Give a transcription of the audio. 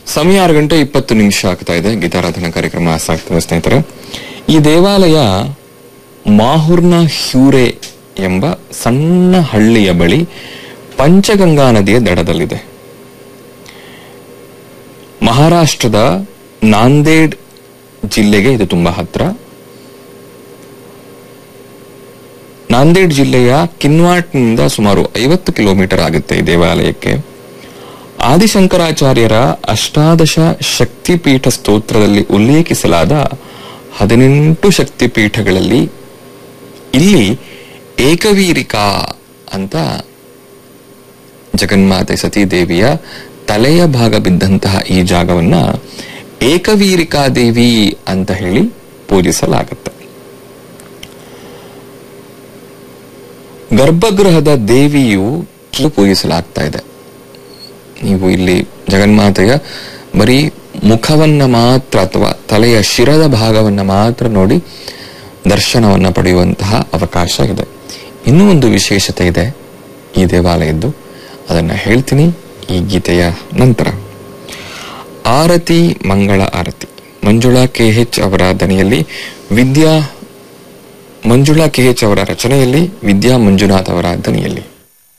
ಸಮಯ ಆರು ಗಂಟೆ ಇಪ್ಪತ್ತು ನಿಮಿಷ ಆಗ್ತಾ ಇದೆ ಗೀತಾರಾಧನಾ ಕಾರ್ಯಕ್ರಮ ಸಾಗ್ತದೆ ಸ್ನೇಹಿತರೆ ಈ ದೇವಾಲಯ ಮಾಹುರ್ನ ಹ್ಯೂರೆ ಎಂಬ ಸಣ್ಣ ಹಳ್ಳಿಯ ಬಳಿ ಪಂಚಗಂಗಾ ನದಿಯ ದಡದಲ್ಲಿದೆ ಮಹಾರಾಷ್ಟ್ರದ ನಾಂದೇಡ್ ಜಿಲ್ಲೆಗೆ ಇದು ತುಂಬಾ ಹತ್ರ ನಾಂದೇಡ್ ಜಿಲ್ಲೆಯ ಕಿನ್ವಾಟ್ನಿಂದ ಸುಮಾರು ಐವತ್ತು ಕಿಲೋಮೀಟರ್ ಆಗುತ್ತೆ ಈ ದೇವಾಲಯಕ್ಕೆ ಆದಿಶಂಕರಾಚಾರ್ಯರ ಅಷ್ಟಾದಶ ಶಕ್ತಿಪೀಠ ಸ್ತೋತ್ರದಲ್ಲಿ ಉಲ್ಲೇಖಿಸಲಾದ ಹದಿನೆಂಟು ಶಕ್ತಿಪೀಠಗಳಲ್ಲಿ ಇಲ್ಲಿ ಏಕವೀರಿಕಾ ಅಂತ ಜಗನ್ಮಾತೆ ಸತೀದೇವಿಯ ತಲೆಯ ಭಾಗ ಬಿದ್ದಂತಹ ಈ ಜಾಗವನ್ನ ಏಕವೀರಿಕಾ ದೇವಿ ಅಂತ ಹೇಳಿ ಪೂಜಿಸಲಾಗುತ್ತೆ ಗರ್ಭಗೃಹದ ದೇವಿಯು ಪೂಜಿಸಲಾಗ್ತಾ ಇದೆ ನೀವು ಇಲ್ಲಿ ಜಗನ್ಮಾತೆಯ ಬರೀ ಮುಖವನ್ನ ಮಾತ್ರ ಅಥವಾ ತಲೆಯ ಶಿರದ ಭಾಗವನ್ನ ಮಾತ್ರ ನೋಡಿ ದರ್ಶನವನ್ನ ಪಡೆಯುವಂತಹ ಅವಕಾಶ ಇದೆ ಇನ್ನೂ ಒಂದು ವಿಶೇಷತೆ ಇದೆ ಈ ದೇವಾಲಯದ್ದು ಅದನ್ನ ಹೇಳ್ತೀನಿ ಈ ಗೀತೆಯ ನಂತರ ಆರತಿ ಮಂಗಳ ಆರತಿ ಮಂಜುಳಾ ಕೆ ಎಚ್ ಅವರ ದನಿಯಲ್ಲಿ ವಿದ್ಯಾ ಮಂಜುಳಾ ಕೆ ಎಚ್ ಅವರ ರಚನೆಯಲ್ಲಿ ವಿದ್ಯಾ ಮಂಜುನಾಥ್ ಅವರ ದನಿಯಲ್ಲಿ